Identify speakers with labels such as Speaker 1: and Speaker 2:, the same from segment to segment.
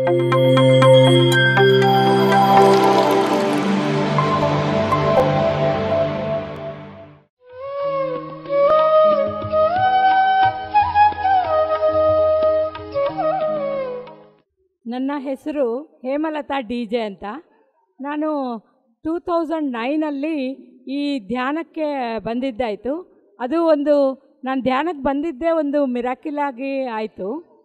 Speaker 1: ನನ್ನ ಹೆಸರು Hemalatha D J ಅಂತ ನಾನು ಟೂ ತೌಸಂಡ್ ನೈನಲ್ಲಿ ಈ ಧ್ಯಾನಕ್ಕೆ ಬಂದಿದ್ದಾಯಿತು ಅದು ಒಂದು ನಾನು ಧ್ಯಾನಕ್ಕೆ ಬಂದಿದ್ದೇ ಒಂದು ಮಿರಾಕಿಲ್ ಆಗಿ ಆಯಿತು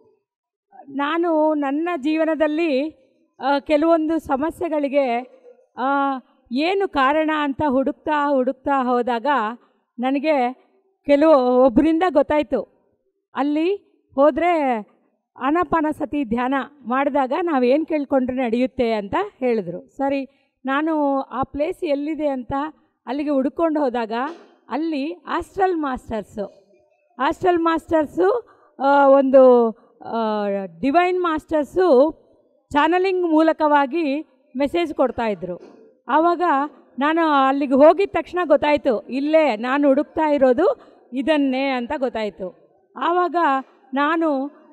Speaker 1: ನಾನು ನನ್ನ ಜೀವನದಲ್ಲಿ ಆ, ಕೆಲವೊಂದು ಸಮಸ್ಯೆಗಳಿಗೆ ಆ, ಏನು ಕಾರಣ ಅಂತ ಹುಡುಕ್ತಾ ಹುಡುಕ್ತಾ ಹೋದಾಗ ನನಗೆ ಕೆಲವು ಒಬ್ಬರಿಂದ ಗೊತ್ತಾಯಿತು ಅಲ್ಲಿ ಹೋದರೆ ಆನಾಪಾನಸತಿ ಧ್ಯಾನ ಮಾಡಿದಾಗ ನಾವೇನು ಕೇಳ್ಕೊಂಡ್ರೆ ನಡೆಯುತ್ತೆ ಅಂತ ಹೇಳಿದ್ರು ಸರಿ ನಾನು ಆ ಪ್ಲೇಸ್ ಎಲ್ಲಿದೆ ಅಂತ ಅಲ್ಲಿಗೆ ಹುಡ್ಕೊಂಡು ಹೋದಾಗ ಅಲ್ಲಿ ಆಸ್ಟ್ರಲ್ ಮಾಸ್ಟರ್ಸು ಆಸ್ಟ್ರಲ್ ಮಾಸ್ಟರ್ಸು ಆ, ಒಂದು ಡಿವೈನ್ ಮಾಸ್ಟರ್ಸು ಚಾನಲಿಂಗ್ ಮೂಲಕವಾಗಿ ಮೆಸೇಜ್ ಕೊಡ್ತಾಯಿದ್ರು ಆವಾಗ ನಾನು ಅಲ್ಲಿಗೆ ಹೋಗಿದ ತಕ್ಷಣ ಗೊತ್ತಾಯಿತು ಇಲ್ಲೇ ನಾನು ಹುಡುಕ್ತಾ ಇರೋದು ಇದನ್ನೇ ಅಂತ ಗೊತ್ತಾಯಿತು ಆವಾಗ ನಾನು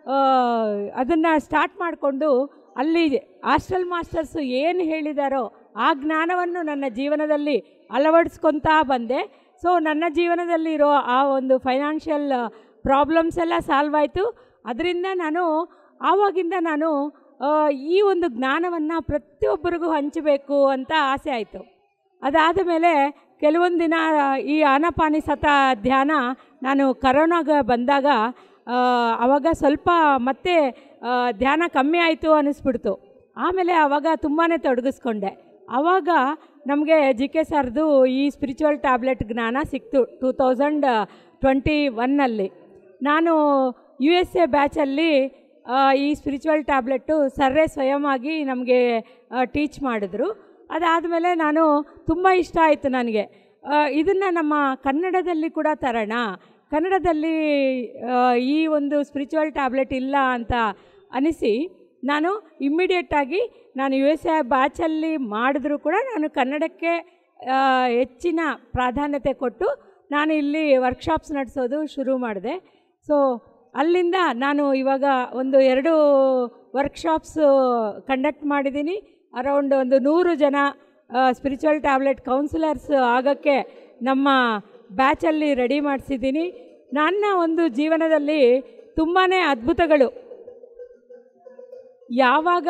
Speaker 1: ಅದನ್ನು ಸ್ಟಾರ್ಟ್ ಮಾಡಿಕೊಂಡು ಅಲ್ಲಿ ಹಾಸ್ಟೆಲ್ ಮಾಸ್ಟರ್ಸು ಏನು ಹೇಳಿದಾರೋ ಆ ಜ್ಞಾನವನ್ನು ನನ್ನ ಜೀವನದಲ್ಲಿ ಅಳವಡಿಸ್ಕೊತಾ ಬಂದೆ ಸೊ ನನ್ನ ಜೀವನದಲ್ಲಿರೋ ಆ ಒಂದು ಫೈನಾನ್ಷಿಯಲ್ ಪ್ರಾಬ್ಲಮ್ಸ್ ಎಲ್ಲ ಸಾಲ್ವ್ ಆಯಿತು ಅದರಿಂದ ನಾನು ಆವಾಗಿಂದ ನಾನು ಆ, ಈ ಒಂದು ಜ್ಞಾನವನ್ನು ಪ್ರತಿಯೊಬ್ಬರಿಗೂ ಹಂಚಬೇಕು ಅಂತ ಆಸೆ ಆಯಿತು ಅದಾದ ಮೇಲೆ ಕೆಲವೊಂದು ದಿನ ಈ ಆನಪಾನಿ ಸತ ಧ್ಯಾನ ನಾನು ಕರೋನಾಗ ಬಂದಾಗ ಆ, ಆವಾಗ ಸ್ವಲ್ಪ ಮತ್ತೆ ಆ, ಧ್ಯಾನ ಕಮ್ಮಿ ಆಯಿತು ಅನ್ನಿಸ್ಬಿಡ್ತು ಆಮೇಲೆ ಆವಾಗ ತುಂಬಾ ತೊಡಗಿಸ್ಕೊಂಡೆ ಆವಾಗ ನಮಗೆ ಜಿ ಕೆ ಸರ್ದು ಈ ಸ್ಪಿರಿಚುವಲ್ ಟ್ಯಾಬ್ಲೆಟ್ ಜ್ಞಾನ ಸಿಕ್ತು ಟೂ ತೌಸಂಡ್ ಟ್ವೆಂಟಿ ಒನ್ನಲ್ಲಿ ನಾನು ಯು ಎಸ್ ಎ ಬ್ಯಾಚಲ್ಲಿ ಆ, ಈ ಸ್ಪಿರಿಚುವಲ್ ಟ್ಯಾಬ್ಲೆಟ್ಟು ಸರ್ರೇ ಸ್ವಯಮಾಗಿ ನಮಗೆ ಟೀಚ್ ಮಾಡಿದ್ರು ಅದಾದಮೇಲೆ ನಾನು ತುಂಬ ಇಷ್ಟ ಆಯಿತು ನನಗೆ ಇದನ್ನು ನಮ್ಮ ಕನ್ನಡದಲ್ಲಿ ಕೂಡ ತರೋಣ ಕನ್ನಡದಲ್ಲಿ ಆ, ಈ ಒಂದು ಸ್ಪಿರಿಚುವಲ್ ಟ್ಯಾಬ್ಲೆಟ್ ಇಲ್ಲ ಅಂತ ಅನಿಸಿ ನಾನು ಇಮ್ಮಿಡಿಯೇಟಾಗಿ ನಾನು ಯು ಎಸ್ ಎ ಬ್ಯಾಚಲ್ಲಿ ಮಾಡಿದ್ರೂ ಕೂಡ ನಾನು ಕನ್ನಡಕ್ಕೆ ಆ, ಹೆಚ್ಚಿನ ಪ್ರಾಧಾನ್ಯತೆ ಕೊಟ್ಟು ನಾನು ಇಲ್ಲಿ ವರ್ಕ್ಶಾಪ್ಸ್ ನಡೆಸೋದು ಶುರು ಮಾಡಿದೆ ಸೊ ಅಲ್ಲಿಂದ ನಾನು ಇವಾಗ ಒಂದು ಎರಡು ವರ್ಕ್ಶಾಪ್ಸು ಕಂಡಕ್ಟ್ ಮಾಡಿದ್ದೀನಿ ಅರೌಂಡ್ ಒಂದು ನೂರು ಜನ ಸ್ಪಿರಿಚುವಲ್ ಟ್ಯಾಬ್ಲೆಟ್ ಕೌನ್ಸಿಲರ್ಸ್ ಆಗೋಕ್ಕೆ ನಮ್ಮ ಬ್ಯಾಚಲ್ಲಿ ರೆಡಿ ಮಾಡಿಸಿದ್ದೀನಿ ನನ್ನ ಒಂದು ಜೀವನದಲ್ಲಿ ತುಂಬಾ ಅದ್ಭುತಗಳು ಯಾವಾಗ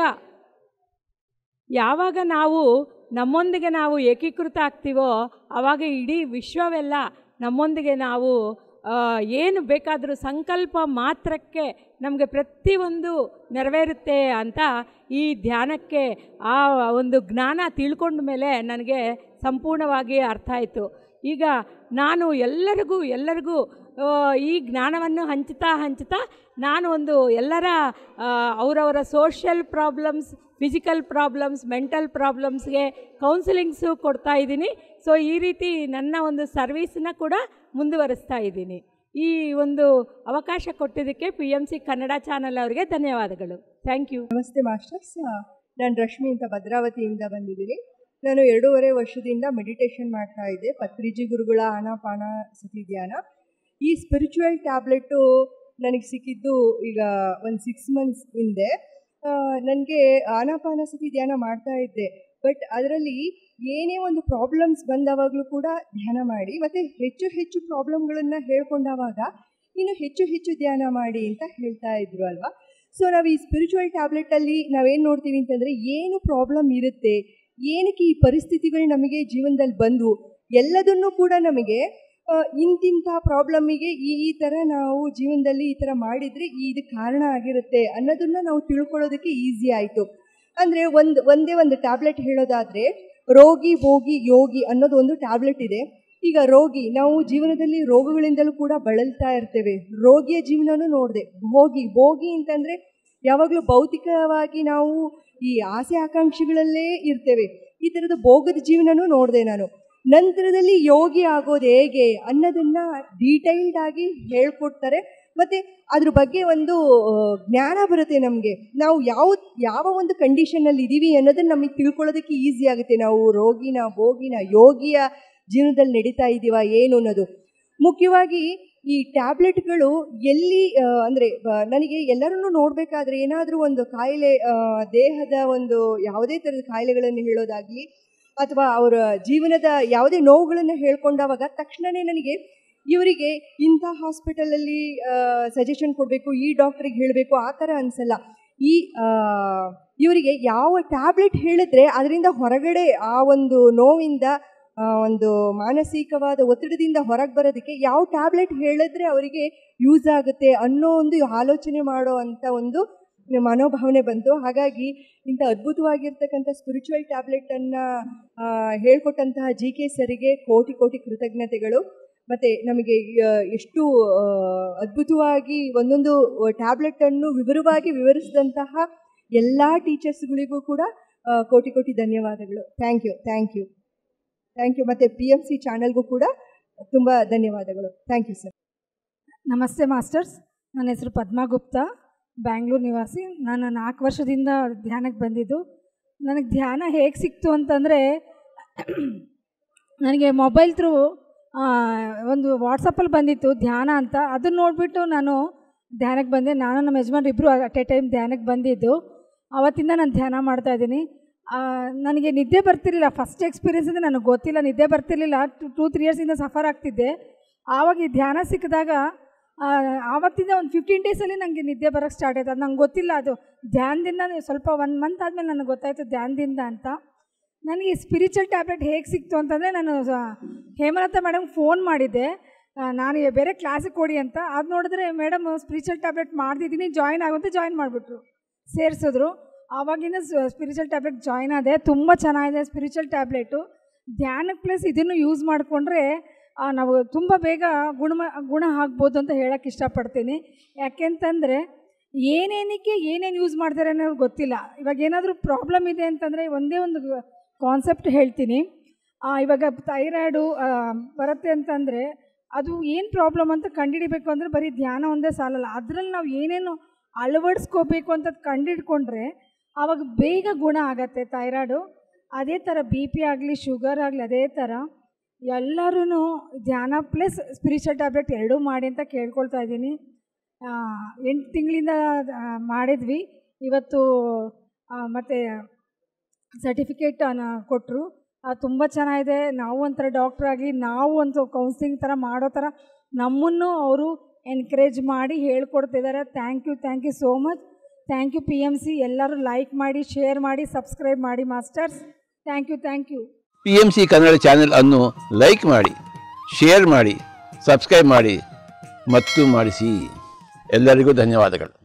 Speaker 1: ಯಾವಾಗ ನಾವು ನಮ್ಮೊಂದಿಗೆ ನಾವು ಏಕೀಕೃತ ಆಗ್ತೀವೋ ಆವಾಗ ಇಡೀ ವಿಶ್ವವೆಲ್ಲ ನಮ್ಮೊಂದಿಗೆ ನಾವು ಆ, ಏನು ಬೇಕಾದರೂ ಸಂಕಲ್ಪ ಮಾತ್ರಕ್ಕೆ ನಮಗೆ ಪ್ರತಿಯೊಂದು ನೆರವೇರುತ್ತೆ ಅಂತ ಈ ಧ್ಯಾನಕ್ಕೆ ಆ ಒಂದು ಜ್ಞಾನ ತಿಳ್ಕೊಂಡ ಮೇಲೆ ನನಗೆ ಸಂಪೂರ್ಣವಾಗಿ ಅರ್ಥ ಆಯಿತು ಈಗ ನಾನು ಎಲ್ಲರಿಗೂ ಎಲ್ಲರಿಗೂ ಆ, ಈ ಜ್ಞಾನವನ್ನು ಹಂಚ್ತಾ ಹಂಚ್ತಾ ನಾನು ಒಂದು ಎಲ್ಲರ ಆ, ಅವರವರ social problems physical problems mental ಪ್ರಾಬ್ಲಮ್ಸ್ಗೆ ಕೌನ್ಸಿಲಿಂಗ್ಸು ಕೊಡ್ತಾ ಇದ್ದೀನಿ ಸೊ ಈ ರೀತಿ ನನ್ನ ಒಂದು ಸರ್ವೀಸನ್ನ ಕೂಡ ಮುಂದುವರಿಸ್ತಾ ಇದ್ದೀನಿ ಈ ಒಂದು ಅವಕಾಶ ಕೊಟ್ಟಿದ್ದಕ್ಕೆ P M C Kannada channel ಅವರಿಗೆ ಧನ್ಯವಾದಗಳು ಥ್ಯಾಂಕ್ ಯು
Speaker 2: ನಮಸ್ತೆ ಮಾಸ್ಟರ್ಸ್ ನಾನು ರಶ್ಮಿ ಅಂತ ಭದ್ರಾವತಿಯಿಂದ ಬಂದಿದ್ದೀನಿ ನಾನು ಎರಡೂವರೆ ವರ್ಷದಿಂದ ಮೆಡಿಟೇಷನ್ ಮಾಡ್ತಾ ಇದ್ದೆ ಪತ್ರಿಜಿ ಗುರುಗಳ ಆನಾಪಾನ ಸತಿ ಧ್ಯಾನ ಈ ಸ್ಪಿರಿಚುವಲ್ ಟ್ಯಾಬ್ಲೆಟು ನನಗೆ ಸಿಕ್ಕಿದ್ದು ಈಗ ಒಂದು ಸಿಕ್ಸ್ ಮಂತ್ಸ್ ಹಿಂದೆ ನನಗೆ ಆನಾಪಾನ ಸತಿ ಧ್ಯಾನ ಮಾಡ್ತಾ ಇದ್ದೆ ಬಟ್ ಅದರಲ್ಲಿ ಏನೇ ಒಂದು ಪ್ರಾಬ್ಲಮ್ಸ್ ಬಂದವಾಗಲೂ ಕೂಡ ಧ್ಯಾನ ಮಾಡಿ ಮತ್ತು ಹೆಚ್ಚು ಹೆಚ್ಚು ಪ್ರಾಬ್ಲಮ್ಗಳನ್ನು ಹೇಳ್ಕೊಂಡಾವಾಗ ಇನ್ನು ಹೆಚ್ಚು ಹೆಚ್ಚು ಧ್ಯಾನ ಮಾಡಿ ಅಂತ ಹೇಳ್ತಾ ಇದ್ರು ಅಲ್ವಾ ಸೊ ನಾವು ಈ ಸ್ಪಿರಿಚುವಲ್ ಟ್ಯಾಬ್ಲೆಟಲ್ಲಿ ನಾವೇನು ನೋಡ್ತೀವಿ ಅಂತಂದರೆ ಏನು ಪ್ರಾಬ್ಲಮ್ ಇರುತ್ತೆ ಏನಕ್ಕೆ ಈ ಪರಿಸ್ಥಿತಿಗಳು ನಮಗೆ ಜೀವನದಲ್ಲಿ ಬಂದು ಎಲ್ಲದನ್ನೂ ಕೂಡ ನಮಗೆ ಆ, ಇಂತಿಂಥ ಪ್ರಾಬ್ಲಮ್ಮಿಗೆ ಈ ಈ ಥರ ನಾವು ಜೀವನದಲ್ಲಿ ಈ ಥರ ಮಾಡಿದರೆ ಈ ಇದಕ್ಕೆ ಕಾರಣ ಆಗಿರುತ್ತೆ ಅನ್ನೋದನ್ನ ನಾವು ತಿಳ್ಕೊಳ್ಳೋದಕ್ಕೆ ಈಸಿ ಆಯಿತು ಅಂದರೆ ಒಂದು ಒಂದೇ ಒಂದು ಟ್ಯಾಬ್ಲೆಟ್ ಹೇಳೋದಾದರೆ ರೋಗಿ ಭೋಗಿ ಯೋಗಿ ಅನ್ನೋದು ಒಂದು ಟ್ಯಾಬ್ಲೆಟ್ ಇದೆ ಈಗ ರೋಗಿ ನಾವು ಜೀವನದಲ್ಲಿ ರೋಗಗಳಿಂದಲೂ ಕೂಡ ಬಳಲ್ತಾ ಇರ್ತೇವೆ ರೋಗಿಯ ಜೀವನನೂ ನೋಡಿದೆ ಭೋಗಿ ಭೋಗಿ ಅಂತಂದರೆ ಯಾವಾಗಲೂ ಭೌತಿಕವಾಗಿ ನಾವು ಈ ಆಸೆ ಆಕಾಂಕ್ಷೆಗಳಲ್ಲೇ ಇರ್ತೇವೆ ಈ ಥರದ ಭೋಗದ ಜೀವನನೂ ನೋಡಿದೆ ನಾನು ನಂತರದಲ್ಲಿ ಯೋಗಿ ಆಗೋದು ಹೇಗೆ ಅನ್ನೋದನ್ನ ಡೀಟೈಲ್ಡ್ ಆಗಿ ಹೇಳ್ಕೊಡ್ತಾರೆ ಮತ್ತು ಅದ್ರ ಬಗ್ಗೆ ಒಂದು ಆ, ಜ್ಞಾನ ಬರುತ್ತೆ ನಮಗೆ ನಾವು ಯಾವ ಯಾವ ಒಂದು ಕಂಡೀಷನಲ್ಲಿ ಇದ್ದೀವಿ ಅನ್ನೋದನ್ನ ನಮಗೆ ತಿಳ್ಕೊಳ್ಳೋದಕ್ಕೆ ಈಸಿ ಆಗುತ್ತೆ ನಾವು ರೋಗಿನ ಭೋಗಿನ ಯೋಗಿಯ ಜೀವನದಲ್ಲಿ ನಡೀತಾ ಇದ್ದೀವ ಏನು ಅನ್ನೋದು ಮುಖ್ಯವಾಗಿ ಈ ಟ್ಯಾಬ್ಲೆಟ್ಗಳು ಎಲ್ಲಿ ಆ, ಅಂದ್ರೆ ಬ- ನನಗೆ ಎಲ್ಲರನ್ನೂ ನೋಡಬೇಕಾದ್ರೆ ಏನಾದರೂ ಒಂದು ಕಾಯಿಲೆ ಆ, ದೇಹದ ಒಂದು ಯಾವುದೇ ಥರದ ಕಾಯಿಲೆಗಳನ್ನು ಹೇಳೋದಾಗ್ಲಿ ಅಥವಾ ಅವರ ಜೀವನದ ಯಾವುದೇ ನೋವುಗಳನ್ನು ಹೇಳ್ಕೊಂಡಾಗ ತಕ್ಷಣವೇ ನನಗೆ ಇವರಿಗೆ ಇಂಥ ಹಾಸ್ಪಿಟಲಲ್ಲಿ ಸಜೆಷನ್ ಕೊಡಬೇಕು ಈ ಡಾಕ್ಟ್ರಿಗೆ ಹೇಳಬೇಕು ಆ ಥರ ಅನಿಸಲ್ಲ ಈ ಆ, ಇವರಿಗೆ ಯಾವ ಟ್ಯಾಬ್ಲೆಟ್ ಹೇಳಿದ್ರೆ ಅದರಿಂದ ಹೊರಗಡೆ ಆ ಒಂದು ನೋವಿಂದ ಆ, ಒಂದು ಮಾನಸಿಕವಾದ ಒತ್ತಡದಿಂದ ಹೊರಗೆ ಬರೋದಕ್ಕೆ ಯಾವ ಟ್ಯಾಬ್ಲೆಟ್ ಹೇಳಿದ್ರೆ ಅವರಿಗೆ ಯೂಸ್ ಆಗುತ್ತೆ ಅನ್ನೋ ಒಂದು ಆಲೋಚನೆ ಮಾಡೋ ಅಂಥ ಒಂದು ಮನೋಭಾವನೆ ಬಂತು ಹಾಗಾಗಿ ಇಂಥ ಅದ್ಭುತವಾಗಿರ್ತಕ್ಕಂಥ ಸ್ಪಿರಿಚುವಲ್ ಟ್ಯಾಬ್ಲೆಟನ್ನು ಹೇಳ್ಕೊಟ್ಟಂತಹ ಜಿ ಕೆ ಸರಿಗೆ ಕೋಟಿ ಕೋಟಿ ಕೃತಜ್ಞತೆಗಳು ಮತ್ತು ನಮಗೆ ಆ, ಎಷ್ಟು ಆ, ಅದ್ಭುತವಾಗಿ ಒಂದೊಂದು ಟ್ಯಾಬ್ಲೆಟನ್ನು ವಿವರವಾಗಿ ವಿವರಿಸಿದಂತಹ ಎಲ್ಲ ಟೀಚರ್ಸ್ಗಳಿಗೂ ಕೂಡ ಆ, ಕೋಟಿ ಕೋಟಿ ಧನ್ಯವಾದಗಳು thank you thank you thank you ಮತ್ತು ಪಿ ಎಮ್ ಸಿ ಚಾನಲ್ಗೂ ಕೂಡ ತುಂಬ ಧನ್ಯವಾದಗಳು ಥ್ಯಾಂಕ್ ಯು ಸರ್
Speaker 3: ನಮಸ್ತೆ ಮಾಸ್ಟರ್ಸ್ ನನ್ನ ಹೆಸರು ಪದ್ಮಾ ಗುಪ್ತಾ ಬ್ಯಾಂಗ್ಳೂರು ನಿವಾಸಿ ನಾನು ನಾಲ್ಕು ವರ್ಷದಿಂದ ಧ್ಯಾನಕ್ಕೆ ಬಂದಿದ್ದು ನನಗೆ ಧ್ಯಾನ ಹೇಗೆ ಸಿಕ್ತು ಅಂತಂದರೆ ನನಗೆ ಮೊಬೈಲ್ ಥ್ರೂ ಒಂದು ವಾಟ್ಸಪ್ಪಲ್ಲಿ ಬಂದಿತ್ತು ಧ್ಯಾನ ಅಂತ ಅದನ್ನು ನೋಡಿಬಿಟ್ಟು ನಾನು ಧ್ಯಾನಕ್ಕೆ ಬಂದೆ ನಾನು ನಮ್ಮ ಯಜಮಾನ್ರು ಇಬ್ಬರು ಅಟ್ ಎ ಟೈಮ್ ಧ್ಯಾನಕ್ಕೆ ಬಂದಿದ್ದು ಆವತ್ತಿಂದ ನಾನು ಧ್ಯಾನ ಮಾಡ್ತಾಯಿದ್ದೀನಿ ನನಗೆ ನಿದ್ದೆ ಬರ್ತಿರಲಿಲ್ಲ ಫಸ್ಟ್ ಎಕ್ಸ್ಪೀರಿಯನ್ಸಿಂದ ನನಗೆ ಗೊತ್ತಿಲ್ಲ ನಿದ್ದೆ ಬರ್ತಿರ್ಲಿಲ್ಲ ಟು ಟೂ ತ್ರೀ ಇಯರ್ಸಿಂದ ಸಫರ್ ಆಗ್ತಿದ್ದೆ ಆವಾಗ ಈ ಧ್ಯಾನ ಸಿಕ್ಕಿದಾಗ ಆ, ಆವತ್ತಿಂದ ಒಂದು ಫಿಫ್ಟೀನ್ ಡೇಸಲ್ಲಿ ನನಗೆ ನಿದ್ದೆ ಬರೋಕ್ಕೆ ಸ್ಟಾರ್ಟ್ ಆಯ್ತು ಅದು ನಂಗೆ ಗೊತ್ತಿಲ್ಲ ಅದು ಧ್ಯಾನದಿಂದ ಸ್ವಲ್ಪ ಒನ್ ಮಂತ್ ಆದಮೇಲೆ ನನಗೆ ಗೊತ್ತಾಯಿತು ಧ್ಯಾನದಿಂದ ಅಂತ ನನಗೆ ಸ್ಪಿರಿಚುವಲ್ ಟ್ಯಾಬ್ಲೆಟ್ ಹೇಗೆ ಸಿಕ್ತು ಅಂತಂದರೆ ನಾನು ಸ- ಹೇಮಲತಾ ಮೇಡಮ್ ಫೋನ್ ಮಾಡಿದ್ದೆ ಆ, ನಾನು ಈ ಬೇರೆ ಕ್ಲಾಸಿಗೆ ಕೊಡಿ ಅಂತ ಅದು ನೋಡಿದ್ರೆ ಮೇಡಮ್ ಸ್ಪಿರಿಚುವಲ್ ಟ್ಯಾಬ್ಲೆಟ್ ಮಾಡ್ತಿದ್ದೀನಿ ಜಾಯಿನ್ ಆಗುವಂತೆ ಜಾಯಿನ್ ಮಾಡಿಬಿಟ್ರು ಸೇರಿಸಿದ್ರು ಆವಾಗಿನ ಸ್ಪಿರಿಚುವಲ್ ಟ್ಯಾಬ್ಲೆಟ್ ಜಾಯಿನ್ ಆದೆ ತುಂಬ ಚೆನ್ನಾಗಿದೆ ಸ್ಪಿರಿಚುವಲ್ ಟ್ಯಾಬ್ಲೆಟು ಧ್ಯಾನಕ್ಕೆ ಪ್ಲಸ್ ಇದನ್ನು ಯೂಸ್ ಮಾಡಿಕೊಂಡ್ರೆ ನಾವು ತುಂಬ ಬೇಗ ಗುಣ ಗುಣ ಆಗ್ಬೋದು ಅಂತ ಹೇಳೋಕ್ಕೆ ಇಷ್ಟಪಡ್ತೀನಿ ಯಾಕೆಂತಂದರೆ ಏನೇನಕ್ಕೆ ಏನೇನು ಯೂಸ್ ಮಾಡ್ತಾರೆ ಅನ್ನೋದು ಗೊತ್ತಿಲ್ಲ ಇವಾಗ ಏನಾದರೂ ಪ್ರಾಬ್ಲಮ್ ಇದೆ ಅಂತಂದರೆ ಒಂದೇ ಒಂದು ಕಾನ್ಸೆಪ್ಟ್ ಹೇಳ್ತೀನಿ ಆ, ಇವಾಗ ಥೈರಾಯ್ಡು ಬರುತ್ತೆ ಅಂತಂದರೆ ಅದು ಏನು ಪ್ರಾಬ್ಲಮ್ ಅಂತ ಕಂಡುಹಿಡಿಬೇಕು ಅಂದರೆ ಬರೀ ಧ್ಯಾನ ಒಂದೇ ಸಾಲಲ್ಲ ಅದರಲ್ಲಿ ನಾವು ಏನೇನು ಅಳವಡಿಸ್ಕೋಬೇಕು ಅಂತ ಕಂಡುಹಿಡ್ಕೊಂಡ್ರೆ ಆವಾಗ ಬೇಗ ಗುಣ ಆಗತ್ತೆ ಥೈರಾಯ್ಡು ಅದೇ ಥರ ಬಿ ಪಿ ಆಗಲಿ ಶುಗರ್ ಆಗಲಿ ಅದೇ ಥರ ಎಲ್ಲರೂ ಧ್ಯಾನ ಪ್ಲಸ್ ಸ್ಪಿರಿಚುವಲ್ ಟ್ಯಾಬ್ಲೆಟ್ ಎರಡೂ ಮಾಡಿ ಅಂತ ಕೇಳ್ಕೊಳ್ತಾ ಇದ್ದೀನಿ ಎಂಟು ತಿಂಗಳಿಂದ ಮಾಡಿದ್ವಿ ಇವತ್ತು ಮತ್ತು ಸರ್ಟಿಫಿಕೇಟ್ ಕೊಟ್ಟರು ತುಂಬ ಚೆನ್ನಾಗಿದೆ ನಾವು ಒಂಥರ ಡಾಕ್ಟ್ರ್ ಆಗಿ ನಾವು ಒಂದು ಕೌನ್ಸಿಲಿಂಗ್ ಥರ ಮಾಡೋ ಥರ ನಮ್ಮನ್ನು ಅವರು ಎನ್ಕರೇಜ್ ಮಾಡಿ ಹೇಳ್ಕೊಡ್ತಿದ್ದಾರೆ thank you thank you so much thank you P M C ಎಲ್ಲರೂ ಲೈಕ್ ಮಾಡಿ ಶೇರ್ ಮಾಡಿ ಸಬ್ಸ್ಕ್ರೈಬ್ ಮಾಡಿ masters thank you thank you
Speaker 4: P M C Kannada channel ಅನ್ನು ಲೈಕ್ ಮಾಡಿ ಶೇರ್ ಮಾಡಿ ಸಬ್ಸ್ಕ್ರೈಬ್ ಮಾಡಿ ಮತ್ತು ಮಾಡಿಸಿ ಎಲ್ಲರಿಗೂ ಧನ್ಯವಾದಗಳು